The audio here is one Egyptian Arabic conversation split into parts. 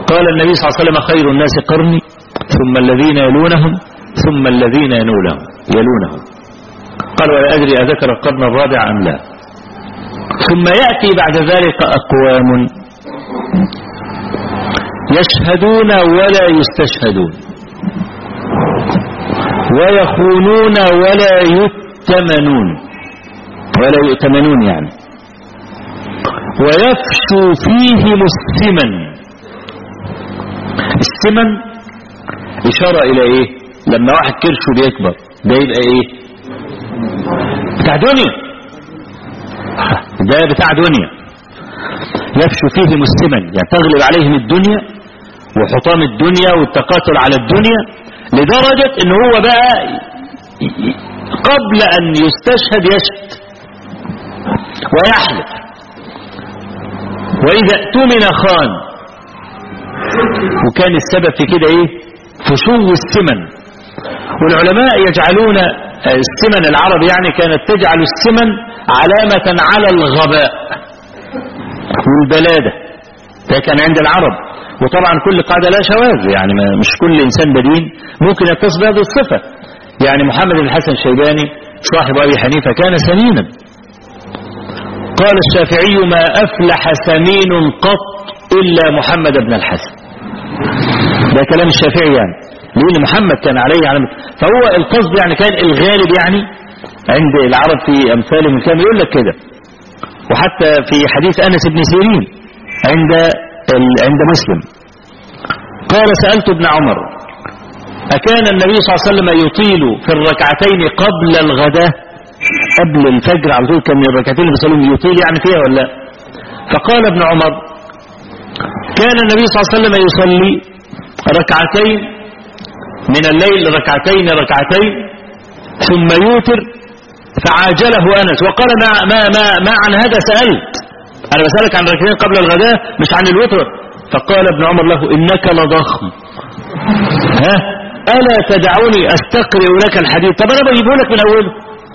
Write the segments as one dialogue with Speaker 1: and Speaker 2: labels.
Speaker 1: قال النبي صلى الله عليه وسلم خير الناس قرني ثم الذين يلونهم ثم الذين ينولهم يلونهم قال ولا أدري أذكر القرن الرابع أم لا ثم يأتي بعد ذلك أقوام يشهدون ولا يستشهدون ويخونون ولا يتمنون ولا يؤتمنون يعني ويفشو فيهم السمن السمن إشارة إلى إيه لما واحد كرشه بيكبر ده يبقى إيه بتاع دنيا ده بتاع دنيا يفشو فيهم السمن يعني تغلب عليهم الدنيا وحطام الدنيا والتقاتل على الدنيا لدرجة ان هو بقى قبل ان يستشهد يشهد ويحلف واذا اؤتمن خان وكان السبب في كده ايه فشو السمن والعلماء يجعلون السمن العرب يعني كانت تجعل السمن علامة على الغباء والبلادة ده كان عند العرب وطبعا كل قاعدة لا شواذ يعني مش كل إنسان بدين ممكن يتصف بهذه الصفة يعني محمد بن الحسن الشيباني صاحب أبي حنيفة كان سمينا قال الشافعي ما أفلح سمين قط إلا محمد بن الحسن ده كلام الشافعي يعني لأن محمد كان عليه علامة فهو القصد يعني كان الغالب يعني عند العرب في أمثالهم كان يقول لك كده وحتى في حديث أنس بن سيرين عند عند مسلم قال سألت ابن عمر أكان النبي صلى الله عليه وسلم يطيل في الركعتين قبل الغداء قبل الفجر على طول كان الركعتين اللي بيصليهم يطيل يعني فيها ولا فقال ابن عمر كان النبي صلى الله عليه وسلم يصلي ركعتين من الليل ركعتين ركعتين ثم يوتر فعاجله أنس وقال ما, ما, ما, ما عن هذا سألت أنا بسألك عن ركعتين قبل الغداء مش عن الوتر فقال ابن عمر له إنك لضخم ها ألا تدعوني أستقرئ لك الحديث طب أنا بجيبه لك من أوله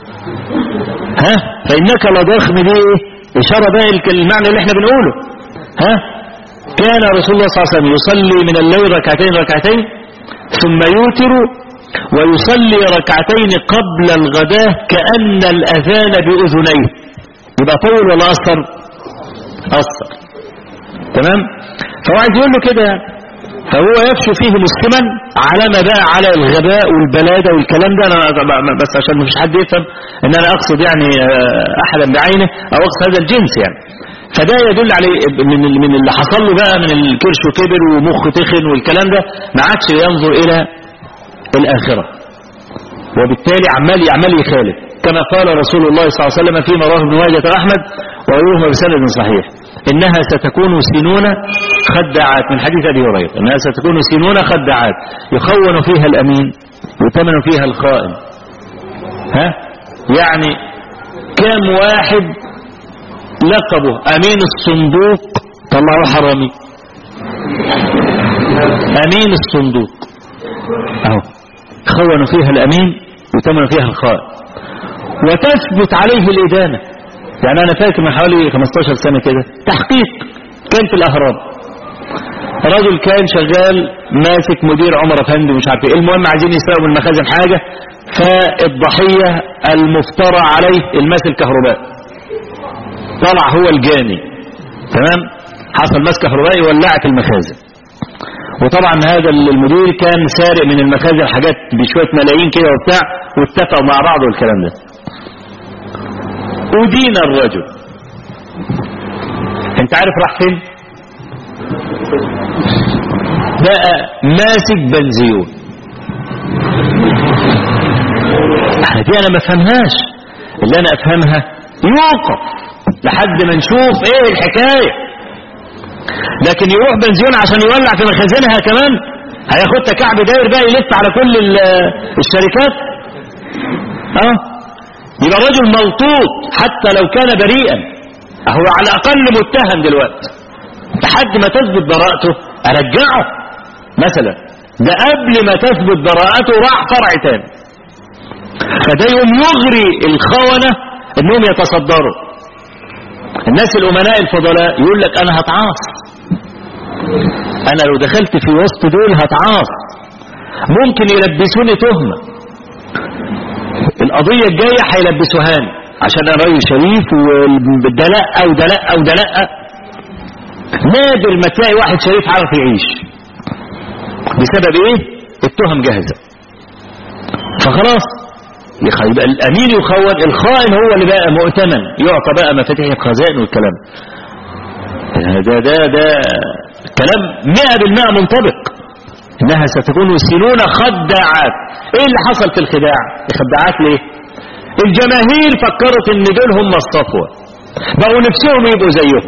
Speaker 1: ها فإنك لضخم دي إيه إشارة بقى المعنى اللي احنا بنقوله ها كان رسول الله صلى الله عليه وسلم يصلي من الليل ركعتين ركعتين ثم يوتر ويصلي ركعتين قبل الغداء كأن الأذان بأذنيه يبقى طول ولا أصر أصر تمام فهو عايز يقول له كده فهو يفشو فيه مسلما علامة بقى على الغباء والبلادة والكلام ده أنا بس عشان مفيش حد يفهم ان انا اقصد يعني احدا بعينه او اقصد هذا الجنس يعني فده يدل عليه من من اللي حصل له بقى من الكرش وكبر ومخ تخن والكلام ده ما عادش ينظر الى الاخره وبالتالي عمال عمال يخالف كما قال رسول الله صلى الله عليه وسلم فيما رواه ابن ماجه احمد وغيرهما بسند صحيح انها ستكون سنون خداعات من حديث ابي هريره انها ستكون سنون خداعات يخون فيها الامين يتمن فيها الخائن ها يعني كم واحد لقبه امين الصندوق طلعوا حرامي امين الصندوق اهو خونوا فيها الامين وتمنوا فيها الخائن وتثبت عليه الادانه يعني انا فاكر من حوالي 15 سنه كده تحقيق كان في الاهرام رجل كان شغال ماسك مدير عمر افندي مش عارف ايه المهم عايزين يسرقوا من المخازن حاجه فالضحيه المفترى عليه الماس الكهربائي طلع هو الجاني تمام حصل ماس كهربائي ولعت المخازن وطبعا هذا المدير كان سارق من المخازن حاجات بشويه ملايين كده وبتاع واتفقوا مع بعض والكلام ده أدين الرجل انت عارف راح فين بقى ماسك بنزيون احنا دي انا ما افهمهاش اللي انا افهمها يوقف لحد ما نشوف ايه الحكاية لكن يروح بنزيون عشان يولع في مخازنها كمان هياخد كعب داير بقى يلف على كل الشركات اه يبقى رجل ملطوط حتى لو كان بريئا هو على الأقل متهم دلوقتي لحد ما تثبت براءته أرجعه مثلا ده قبل ما تثبت براءته راح فرع تاني فده يوم يغري الخونة انهم يتصدروا الناس الأمناء الفضلاء يقول لك أنا هتعاص انا لو دخلت في وسط دول هتعاص ممكن يلبسوني تهمة القضية الجاية هيلبسوهاني عشان انا راجل شريف وده لا وده لا وده لا نادر ما تلاقي واحد شريف عارف يعيش بسبب ايه التهم جاهزة فخلاص يبقى الامين يخون الخائن هو اللي بقى مؤتمن يعطى بقى مفاتيح الخزائن والكلام ده ده ده كلام مئة بالمئة منطبق انها ستكون سنون خداعات ايه اللي حصل في الخداع الخداعات ليه الجماهير فكرت ان دول هم الصفوة بقوا نفسهم يبقوا زيهم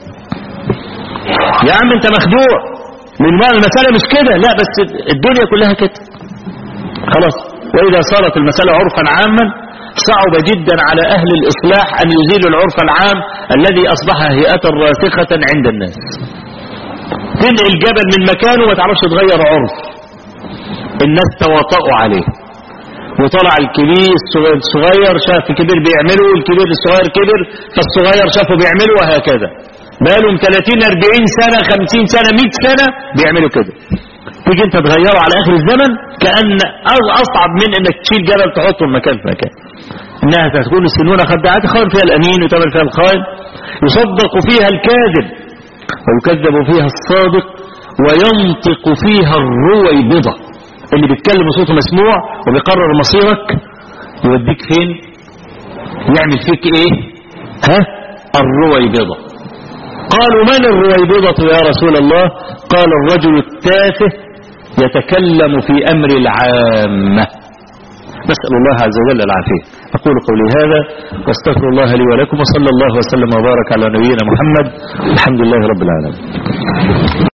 Speaker 1: يا عم انت مخدوع من المسألة مش كده لا بس الدنيا كلها كده خلاص واذا صارت المسألة عرفا عاما صعب جدا على اهل الاصلاح ان يزيلوا العرف العام الذي اصبح هيئة راسخة عند الناس تنقل جبل من مكانه ما تعرفش تغير عرف الناس تواطؤوا عليه وطلع الكبير الصغير شاف الكبير بيعمله والكبير الصغير كبر فالصغير شافه بيعمله وهكذا بقالهم 30 40 سنة 50 سنة 100 سنة بيعملوا كده تيجي انت تغيره على اخر الزمن كأن اصعب من انك تشيل جبل تحطه المكان في مكان انها تكون السنون خدعات خائن فيها الامين وتمر فيها الخائن يصدق فيها الكاذب ويكذب فيها الصادق وينطق فيها الرويبضة اللي بيتكلم صوته مسموع وبيقرر مصيرك يوديك فين يعمل فيك ايه ها الرويبضة قالوا من الرويبضة يا رسول الله قال الرجل التافه يتكلم في أمر العامة نسأل الله عز وجل العافية أقول قولي هذا واستغفر الله لي ولكم وصلى الله وسلم وبارك على نبينا محمد الحمد لله رب العالمين